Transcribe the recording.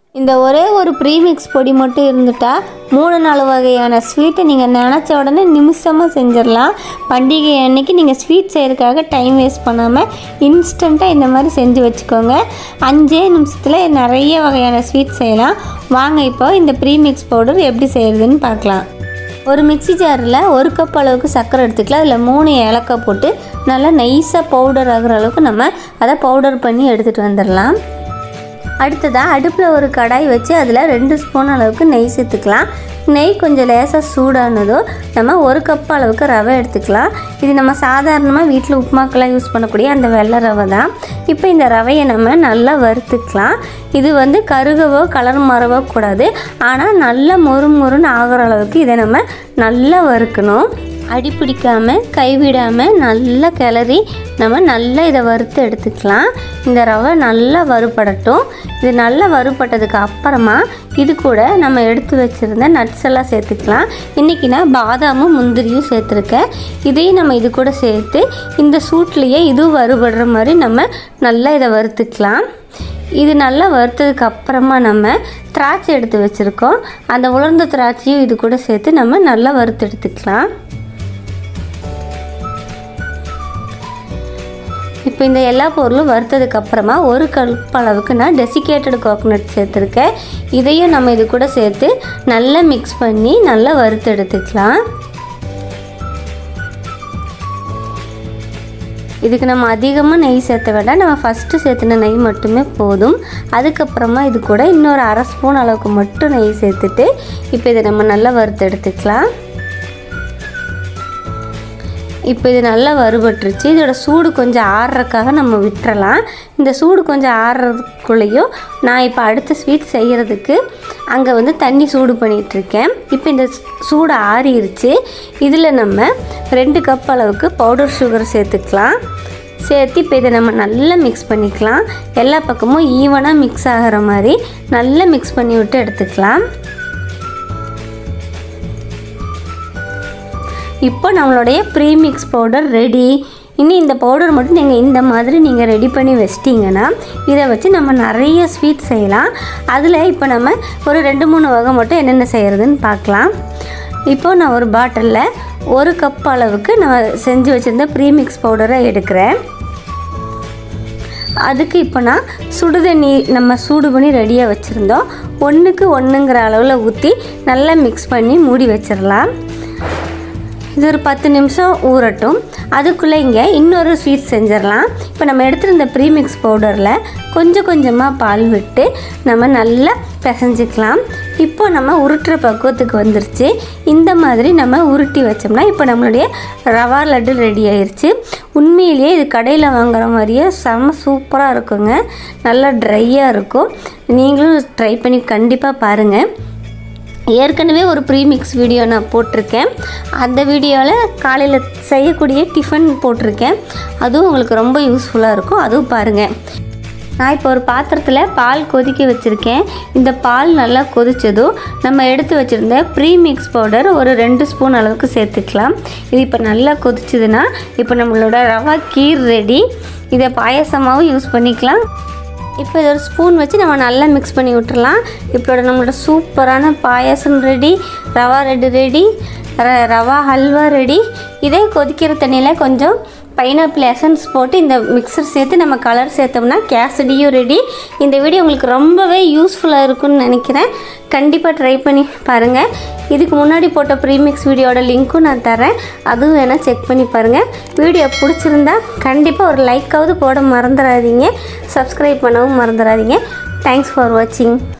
இந்த ஒரே ஒரு ப்ரீமிக்ஸ் பொடி மட்டும் இருந்துட்டா மூணு நாலு வகையான ஸ்வீட்டை நீங்கள் நினச்ச உடனே நிமிஷமாக செஞ்சிடலாம் பண்டிகை அன்னைக்கு நீங்கள் ஸ்வீட் செய்யறதுக்காக டைம் வேஸ்ட் பண்ணாமல் இன்ஸ்டண்ட்டாக இந்த மாதிரி செஞ்சு வச்சுக்கோங்க அஞ்சே நிமிஷத்தில் நிறைய வகையான ஸ்வீட் செய்யலாம் வாங்க இப்போ இந்த ப்ரீமிக்ஸ் பவுடர் எப்படி செய்கிறதுன்னு பார்க்கலாம் ஒரு மிக்ஸி ஜாரில் ஒரு கப் அளவுக்கு சர்க்கரை எடுத்துக்கலாம் அதில் மூணு ஏலக்காய் போட்டு நல்லா நைஸாக பவுடர் ஆகுற அளவுக்கு நம்ம அதை பவுடர் பண்ணி எடுத்துகிட்டு வந்துடலாம் அடுத்ததாக அடுப்பில் ஒரு கடாய் வச்சு அதில் ரெண்டு ஸ்பூன் அளவுக்கு நெய் சேர்த்துக்கலாம் நெய் கொஞ்சம் லேசாக சூடானதும் நம்ம ஒரு கப் அளவுக்கு ரவை எடுத்துக்கலாம் இது நம்ம சாதாரணமாக வீட்டில் உப்புமாக்கெல்லாம் யூஸ் பண்ணக்கூடிய அந்த வெள்ளை ரவை தான் இப்போ இந்த ரவையை நம்ம நல்லா வறுத்துக்கலாம் இது வந்து கருகவோ கலர் மாறவோ கூடாது ஆனால் நல்லா மொறு மொறுன்னு ஆகிற அளவுக்கு இதை நம்ம நல்லா வறுக்கணும் அடி பிடிக்காமல் கைவிடாமல் நல்லா கிளறி நம்ம நல்லா இதை வறுத்து எடுத்துக்கலாம் இந்த ரவை நல்லா வறுபடட்டும் இது நல்லா வறுபட்டதுக்கு அப்புறமா இது கூட நம்ம எடுத்து வச்சுருந்த நட்ஸ் எல்லாம் சேர்த்துக்கலாம் இன்றைக்கி நான் பாதாமும் முந்திரியும் சேர்த்துருக்கேன் இதையும் நம்ம இது கூட சேர்த்து இந்த சூட்லேயே இதுவும் வறுபடுற மாதிரி நம்ம நல்லா இதை வறுத்துக்கலாம் இது நல்லா வறுத்ததுக்கு அப்புறமா நம்ம திராட்சை எடுத்து வச்சுருக்கோம் அந்த உலர்ந்த திராட்சையும் இது கூட சேர்த்து நம்ம நல்லா வறுத்து எடுத்துக்கலாம் இப்போ இந்த எல்லா பொருளும் வறுத்ததுக்கு அப்புறமா ஒரு கப் அளவுக்கு நான் டெசிகேட்டட் கோகோனட் சேர்த்துருக்கேன் இதையும் நம்ம இது கூட சேர்த்து நல்லா மிக்ஸ் பண்ணி நல்லா வறுத்து எடுத்துக்கலாம் இதுக்கு நம்ம அதிகமாக நெய் சேர்த்த வேண்டாம் நம்ம ஃபஸ்ட்டு சேர்த்துன நெய் மட்டுமே போதும் அதுக்கப்புறமா இது கூட இன்னொரு அரை ஸ்பூன் அளவுக்கு மட்டும் நெய் சேர்த்துட்டு இப்போ இதை நம்ம நல்லா வறுத்து எடுத்துக்கலாம் இப்போ இது நல்லா வறுபட்டுருச்சு இதோட சூடு கொஞ்சம் ஆறுறதுக்காக நம்ம விட்டுறலாம் இந்த சூடு கொஞ்சம் ஆறுறதுக்குள்ளேயும் நான் இப்போ அடுத்த ஸ்வீட் செய்கிறதுக்கு அங்கே வந்து தண்ணி சூடு பண்ணிகிட்ருக்கேன் இப்போ இந்த சூடு ஆறிடுச்சு இதில் நம்ம ரெண்டு கப் அளவுக்கு பவுடர் சுகர் சேர்த்துக்கலாம் சேர்த்து இப்போ இதை நம்ம நல்லா மிக்ஸ் பண்ணிக்கலாம் எல்லா பக்கமும் ஈவனாக மிக்ஸ் ஆகிற மாதிரி நல்லா மிக்ஸ் பண்ணி விட்டு எடுத்துக்கலாம் இப்போ நம்மளுடைய ப்ரீமிக்ஸ் பவுடர் ரெடி இனி இந்த பவுடர் மட்டும் நீங்கள் இந்த மாதிரி நீங்கள் ரெடி பண்ணி வச்சிட்டிங்கன்னா இதை வச்சு நம்ம நிறைய ஸ்வீட் செய்யலாம் அதில் இப்போ நம்ம ஒரு ரெண்டு மூணு வகை மட்டும் என்னென்ன செய்கிறதுன்னு பார்க்கலாம் இப்போ நான் ஒரு பாட்டிலில் ஒரு கப் அளவுக்கு நான் செஞ்சு வச்சுருந்த ப்ரீமிக்ஸ் பவுடரை எடுக்கிறேன் அதுக்கு இப்போ நான் சுடுதண்ணி நம்ம சூடு பண்ணி ரெடியாக வச்சுருந்தோம் ஒன்றுக்கு ஒன்றுங்கிற அளவில் ஊற்றி நல்லா மிக்ஸ் பண்ணி மூடி வச்சிடலாம் இது ஒரு பத்து நிமிஷம் ஊறட்டும் அதுக்குள்ளே இங்கே இன்னொரு ஸ்வீட் செஞ்சிடலாம் இப்போ நம்ம எடுத்துருந்த ப்ரீமிக்ஸ் பவுடரில் கொஞ்சம் கொஞ்சமாக பால் விட்டு நம்ம நல்லா பிசைஞ்சிக்கலாம் இப்போ நம்ம உருட்டுற பக்குவத்துக்கு வந்துருச்சு இந்த மாதிரி நம்ம உருட்டி வச்சோம்னா இப்போ நம்மளுடைய ரவா லட்டு ரெடி ஆயிருச்சு உண்மையிலேயே இது கடையில் வாங்குற மாதிரியே செம்ம சூப்பராக இருக்குங்க நல்லா ட்ரையாக இருக்கும் நீங்களும் ட்ரை பண்ணி கண்டிப்பாக பாருங்கள் ஏற்கனவே ஒரு ப்ரீமிக்ஸ் வீடியோ நான் போட்டிருக்கேன் அந்த வீடியோவில் காலையில் செய்யக்கூடிய டிஃபன் போட்டிருக்கேன் அதுவும் உங்களுக்கு ரொம்ப யூஸ்ஃபுல்லாக இருக்கும் அதுவும் பாருங்கள் நான் இப்போ ஒரு பாத்திரத்தில் பால் கொதிக்க வச்சுருக்கேன் இந்த பால் நல்லா கொதித்ததும் நம்ம எடுத்து வச்சுருந்த ப்ரீமிக்ஸ் பவுடர் ஒரு ரெண்டு ஸ்பூன் அளவுக்கு சேர்த்துக்கலாம் இது இப்போ நல்லா கொதிச்சதுன்னா இப்போ நம்மளோட ரவா கீர் ரெடி இதை பாயசமாகவும் யூஸ் பண்ணிக்கலாம் இப்போ இதை ஒரு ஸ்பூன் வச்சு நம்ம நல்லா மிக்ஸ் பண்ணி விட்டுறலாம் இப்போ நம்மளோட சூப்பரான payasam ready rava ready ready ர- ரவா ஹல்வா ரெடி இதே கொதிக்கிற தண்ணியில் கொஞ்சம் பைனாப்பிள் எசன்ஸ் போட்டு இந்த மிக்சர் சேர்த்து நம்ம கலர் சேர்த்தோம்னா கேசடியும் ரெடி இந்த வீடியோ உங்களுக்கு ரொம்பவே யூஸ்ஃபுல்லாக இருக்கும்னு நினைக்கிறேன் கண்டிப்பாக ட்ரை பண்ணி பாருங்கள் இதுக்கு முன்னாடி போட்ட ப்ரீமிக்ஸ் வீடியோட லிங்க்கும் நான் தரேன் அதுவும் வேணால் செக் பண்ணி பாருங்கள் வீடியோ பிடிச்சிருந்தா கண்டிப்பாக ஒரு லைக்காவது போட மறந்துடாதீங்க சப்ஸ்கிரைப் பண்ணவும் மறந்துடாதீங்க தேங்க்ஸ் ஃபார் வாட்சிங்